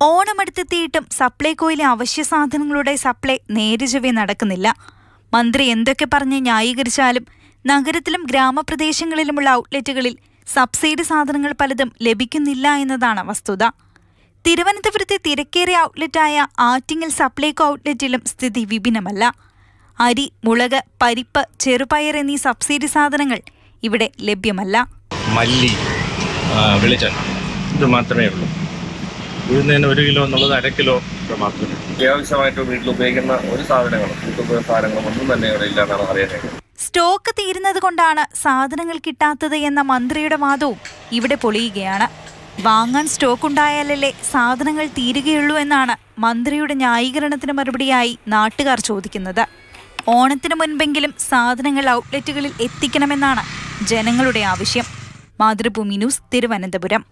ഓണമെടുത്തെത്തിയിട്ടും സപ്ലൈകോയിലെ അവശ്യ സാധനങ്ങളുടെ സപ്ലൈ നേരിചവേ നടക്കുന്നില്ല മന്ത്രി എന്തൊക്കെ പറഞ്ഞ് ന്യായീകരിച്ചാലും നഗരത്തിലും ഗ്രാമപ്രദേശങ്ങളിലുമുള്ള ഔട്ട്ലെറ്റുകളിൽ സബ്സിഡി സാധനങ്ങൾ പലതും ലഭിക്കുന്നില്ല എന്നതാണ് വസ്തുത തിരുവനന്തപുരത്തെ തിരക്കേറിയ ഔട്ട്ലെറ്റായ ആറ്റിങ്ങൽ സപ്ലൈകോ ഔട്ട്ലെറ്റിലും സ്ഥിതി വിഭിന്നമല്ല അരി മുളക് പരിപ്പ് ചെറുപയർ എന്നീ സബ്സിഡി സാധനങ്ങൾ ഇവിടെ ലഭ്യമല്ല മല്ലി ആ, വെളിച്ചെണ്ണ ഇത് മാത്രമേ ഉള്ളൂ ഉഴുന്നതിന് ഒരു കിലോ എന്നുള്ളത് അര കിലോ ഒക്കെ മാത്രമേ ഉള്ളൂ. അത്യാവശ്യമായിട്ട് വീട്ടിൽ ഉപയോഗിക്കുന്ന ഒരു സാധനങ്ങളും വീട്ടുപയോഗ സാധനങ്ങളും ഒന്നും തന്നെ ഇവിടെ ഇല്ലാന്നാണ് അറിയാൻ കഴിഞ്ഞത് സ്റ്റോക്ക് തീരുന്നത് കൊണ്ടാണ് സാധനങ്ങൾ കിട്ടാത്തത് എന്ന മന്ത്രിയുടെ വാദവും ഇവിടെ പൊളിയുകയാണ് വാങ്ങാൻ സ്റ്റോക്ക് ഉണ്ടായാലല്ലേ സാധനങ്ങൾ തീരുകയുള്ളൂ എന്നാണ് മന്ത്രിയുടെ ന്യായീകരണത്തിന് മറുപടിയായി നാട്ടുകാർ ചോദിക്കുന്നത് ഓണത്തിന് മുൻപെങ്കിലും സാധനങ്ങൾ ഔട്ട്ലെറ്റുകളിൽ എത്തിക്കണമെന്നാണ് ജനങ്ങളുടെ ആവശ്യം മാതൃഭൂമി ന്യൂസ് തിരുവനന്തപുരം